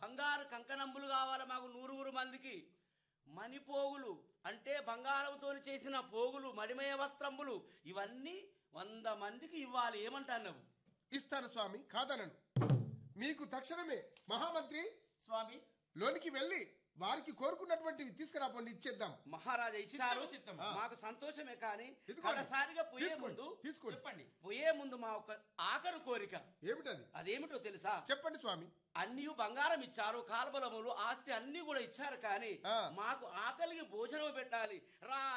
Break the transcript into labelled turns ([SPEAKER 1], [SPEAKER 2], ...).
[SPEAKER 1] బంగారు కంకణంబులు కావాలి మాకు నూరుగురు మందికి మణిపోగులు అంటే బంగారంతో చేసిన పోగులు మడిమయ వస్త్రంబులు ఇవన్నీ వంద మందికి ఇవ్వాలి ఏమంటాను నువ్వు
[SPEAKER 2] ఇస్తాను స్వామి కాదనను మీకు తక్షణమే మహామంత్రి
[SPEAKER 1] స్వామి
[SPEAKER 2] లోనికి వెళ్ళి వారికి కోరుకున్నటువంటివి తీసుకురాపండి ఇచ్చేద్దాం
[SPEAKER 1] మహారాజా ఇచ్చారు
[SPEAKER 3] చిత్తం, చిత్తం.
[SPEAKER 1] మాకు సంతోషమే కానీ
[SPEAKER 2] ఇదిగోండి.
[SPEAKER 1] కడసారిగా పోయే
[SPEAKER 2] తీసుకోండి,
[SPEAKER 1] ముందు
[SPEAKER 2] తీసుకోండి
[SPEAKER 3] చెప్పండి
[SPEAKER 1] పోయే ముందు మా ఒక ఆఖరు కోరిక
[SPEAKER 2] ఏమిటది
[SPEAKER 1] అదేమిటో తెలుసా
[SPEAKER 2] చెప్పండి స్వామి
[SPEAKER 1] అన్ని బంగారం ఇచ్చారు కాల్బలములు ఆస్తి అన్ని కూడా ఇచ్చారు కానీ
[SPEAKER 2] ఆ.
[SPEAKER 1] మాకు ఆకలికి భోజనం పెట్టాలి రా